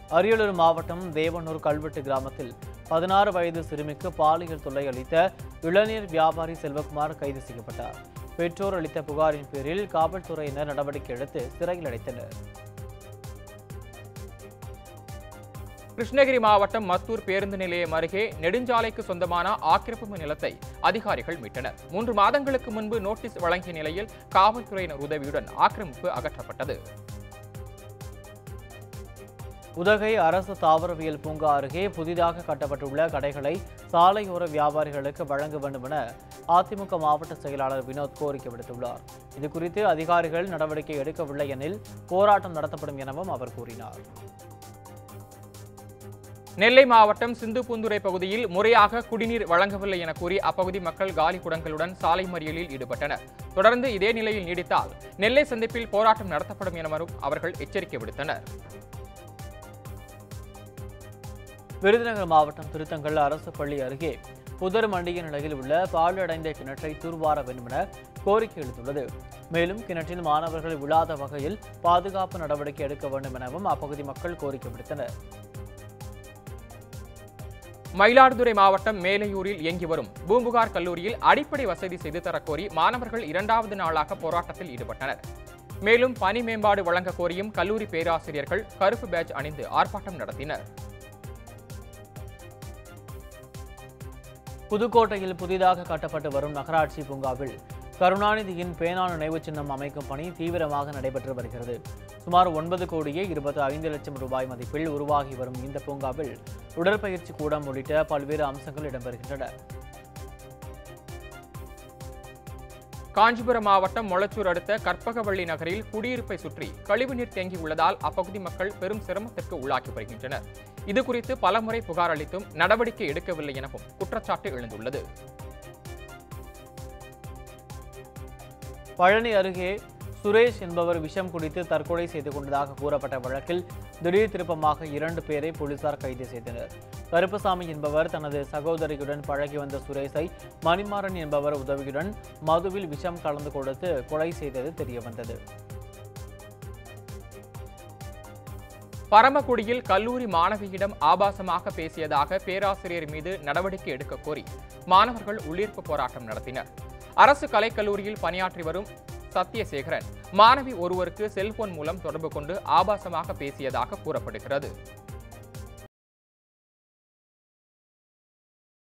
அரியலூர் மாவட்டம் தேவனூர் கல்வெட்டு கிராமத்தில் பதினாறு வயது சிறுமிக்கு பாலியல் தொல்லை அளித்த இளநீர் வியாபாரி செல்வகுமார் கைது செய்யப்பட்டார் பெற்றோர் அளித்த புகாரின் பேரில் காவல்துறையினர் நடவடிக்கை எடுத்து சிறையில் அடைத்தனர் கிருஷ்ணகிரி மாவட்டம் மத்தூர் பேருந்து நிலையம் அருகே நெடுஞ்சாலைக்கு சொந்தமான ஆக்கிரமிப்பு நிலத்தை அதிகாரிகள் மீட்டனர் மூன்று மாதங்களுக்கு முன்பு நோட்டீஸ் வழங்கிய நிலையில் காவல்துறையினர் உதவியுடன் ஆக்கிரமிப்பு அகற்றப்பட்டது உதகை அரசு தாவரவியல் பூங்கா அருகே புதிதாக கட்டப்பட்டுள்ள கடைகளை சாலையோர வியாபாரிகளுக்கு வழங்க வேண்டும் என அதிமுக மாவட்ட செயலாளர் வினோத் கோரிக்கை விடுத்துள்ளார் இதுகுறித்து அதிகாரிகள் நடவடிக்கை எடுக்கவில்லை எனில் போராட்டம் நடத்தப்படும் எனவும் அவர் கூறினார் நெல்லை மாவட்டம் சிந்துபூந்துரை பகுதியில் முறையாக குடிநீர் வழங்கவில்லை என கூறி அப்பகுதி மக்கள் காலி குடங்களுடன் சாலை மறியலில் ஈடுபட்டனர் தொடர்ந்து இதே நிலையில் நீடித்தால் நெல்லை சந்திப்பில் போராட்டம் நடத்தப்படும் எனவும் அவர்கள் எச்சரிக்கை விடுத்தனர் விருதுநகர் மாவட்டம் திருத்தங்கல் அரசு பள்ளி அருகே புதர் மண்டிய நிலையில் உள்ள பால் அடைந்த கிணற்றை தூர்வார வேண்டும் என கோரிக்கை எழுந்துள்ளது மேலும் கிணற்றில் மாணவர்கள் விழாத வகையில் பாதுகாப்பு நடவடிக்கை எடுக்க வேண்டும் எனவும் அப்பகுதி மக்கள் கோரிக்கை விடுத்தனர் மயிலாடுதுறை மாவட்டம் மேலையூரில் இயங்கி வரும் பூம்புகார் கல்லூரியில் அடிப்படை வசதி செய்து தரக்கோரி மாணவர்கள் இரண்டாவது நாளாக போராட்டத்தில் ஈடுபட்டனர் மேலும் பணி மேம்பாடு வழங்க கோரியும் கல்லூரி பேராசிரியர்கள் கருப்பு பேட்ஜ் அணிந்து ஆர்ப்பாட்டம் நடத்தினர் புதுக்கோட்டையில் புதிதாக கட்டப்பட்டு வரும் நகராட்சி பூங்காவில் கருணாநிதியின் பேனா நினைவுச் சின்னம் அமைக்கும் பணி தீவிரமாக நடைபெற்று வருகிறது சுமார் ஒன்பது கோடியே இருபத்தி ஐந்து லட்சம் ரூபாய் மதிப்பில் உருவாகி வரும் இந்த பூங்காவில் உடற்பயிற்சி கூடம் உள்ளிட்ட பல்வேறு அம்சங்கள் இடம்பெறுகின்றன காஞ்சிபுரம் மாவட்டம் மொளச்சூர் அடுத்த கற்பகவள்ளி நகரில் குடியிருப்பை சுற்றி கழிவுநீர் தேங்கி உள்ளதால் அப்பகுதி மக்கள் பெரும் சிரமத்திற்கு உள்ளாக்கி வருகின்றனர் இது குறித்து பலமுறை புகார் அளித்தும் நடவடிக்கை எடுக்கவில்லை எனவும் குற்றச்சாட்டு எழுந்துள்ளது பழனி அருகே சுரேஷ் என்பவர் விஷம் குடித்து தற்கொலை செய்து கொண்டதாக கூறப்பட்ட வழக்கில் திடீர் திருப்பமாக இரண்டு பேரை போலீசார் கைது செய்தனர் கருப்பசாமி என்பவர் தனது சகோதரியுடன் பழகி வந்த சுரேஷை மணிமாறன் என்பவர் உதவியுடன் மதுவில் விஷம் கலந்து கொடுத்து கொலை செய்தது தெரியவந்தது பரமக்குடியில் கல்லூரி மாணவியிடம் ஆபாசமாக பேசியதாக பேராசிரியர் மீது நடவடிக்கை எடுக்க கோரி மாணவர்கள் உள்ளீர்ப்பு போராட்டம் நடத்தினர் அரசு கலைக்கல்லூரியில் பணியாற்றி வரும் சத்யசேகரன் மாணவி ஒருவருக்கு செல்போன் மூலம் தொடர்பு கொண்டு ஆபாசமாக பேசியதாக கூறப்படுகிறது